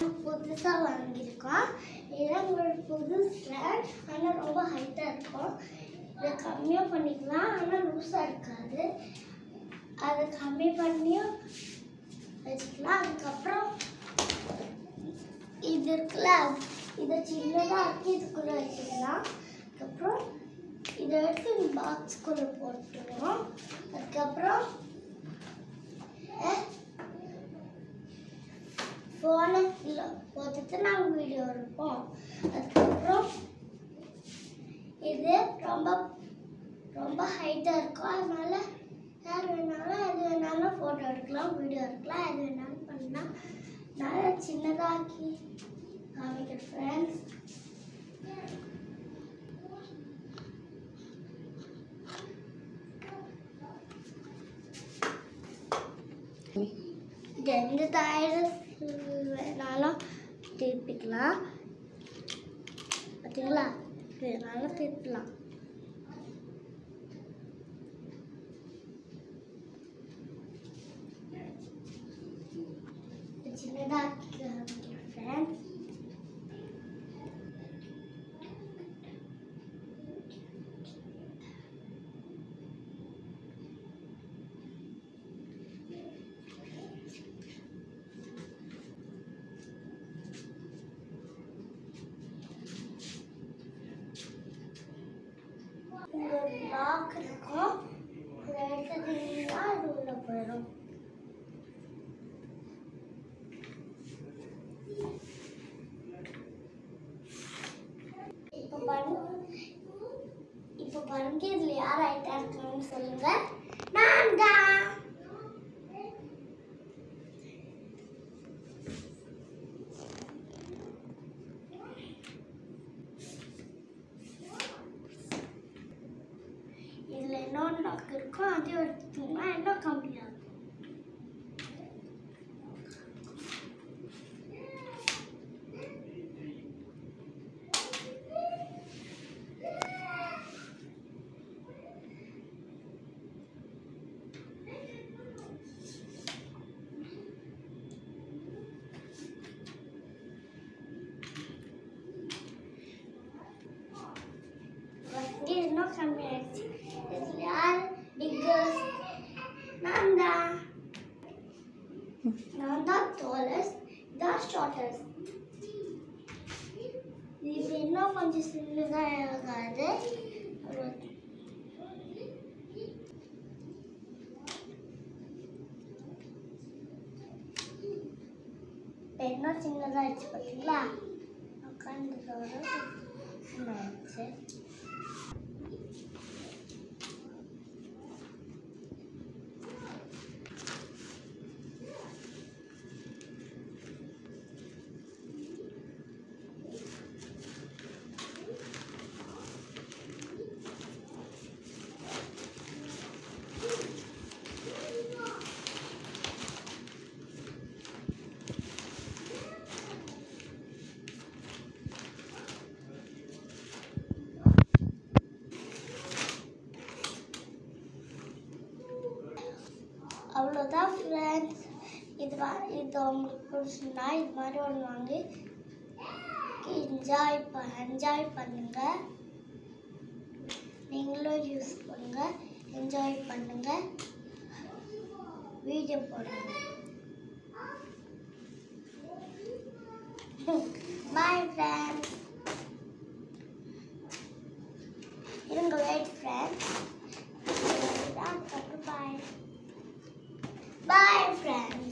புதுசாக வாங்கியிருக்கோம் இதுதான் உங்களோட புது ஸ்டாண்ட் ஆனால் ரொம்ப ஹைட்டாக இருக்கும் இதை கம்மியாக பண்ணிக்கலாம் ஆனால் லூஸாக இருக்காது அதை கம்மி பண்ணியும் வச்சுக்கலாம் அதுக்கப்புறம் இது இருக்குல்ல இதை சின்னதாக ஆக்கி இதுக்குள்ளே வச்சுக்கலாம் அதுக்கப்புறம் இதை எடுத்து இந்த பாக்ஸ்குள்ளே போட்டுருவோம் அதுக்கப்புறம் ஃபோனை இல்லை போட்டுட்டு நாங்கள் வீடியோ எடுப்போம் அதுக்கப்புறம் இது ரொம்ப ரொம்ப ஹைட்டாக இருக்கும் அதனால யார் வேணாலும் எது வேணாலும் ஃபோட்டோ எடுக்கலாம் வீடியோ எடுக்கலாம் எது வேணாலும் பண்ணலாம் நான் சின்னதாக்கி காமிக்கிறேன் ஃப்ரெண்ட்ஸ் இது எந்த டயர் வேணாலும் திருப்பிக்கலாம் பார்த்தீங்களா இது வேணாலும் திருப்பலாம் சின்னதாக ஃப்ரெண்ட்ஸ் இங்க ஒரு லாக் இருக்கும் இதை எடுத்துட்டீங்கன்னா அது உள்ள போயிடும் இப்போ பாருங்க இப்போ பாருங்க இதுல யார் ஆயிட்டா இருக்காங்கன்னு சொல்லுங்க நான் தான் இதுல இன்னொன்று லாக் இருக்கும் அதையும் எடுத்துட்டோம்னா இன்னும் கம்மியாகும் வந்து இன்னும் கம்மியாயிடுச்சு இதுல யார் பிக்கஸ்ட் நான் தான் நான் தான் tallest தான் ஷார்ட்டஸ்ட் இது இன்னும் கொஞ்சம் சின்னதாக ஆகாது ஒரு இப்போ இன்னும் சின்னதாகிடுச்சு பார்த்தீங்களா உட்காந்துட்டோட சின்னதாகிடுச்சு அவ்வளோதான் ஃப்ரெண்ட்ஸ் இது வா இது உங்களுக்கு பிடிச்சிருந்தா இது மாதிரி ஒன்று வாங்கி என்ஜாய் ப என்ஜாய் பண்ணுங்க நீங்களும் யூஸ் பண்ணுங்க என்ஜாய் பண்ணுங்க வீடியோ போடுங்க பாய் ஃப்ரெண்ட்ஸ் இருங்க wait friends bye bye friends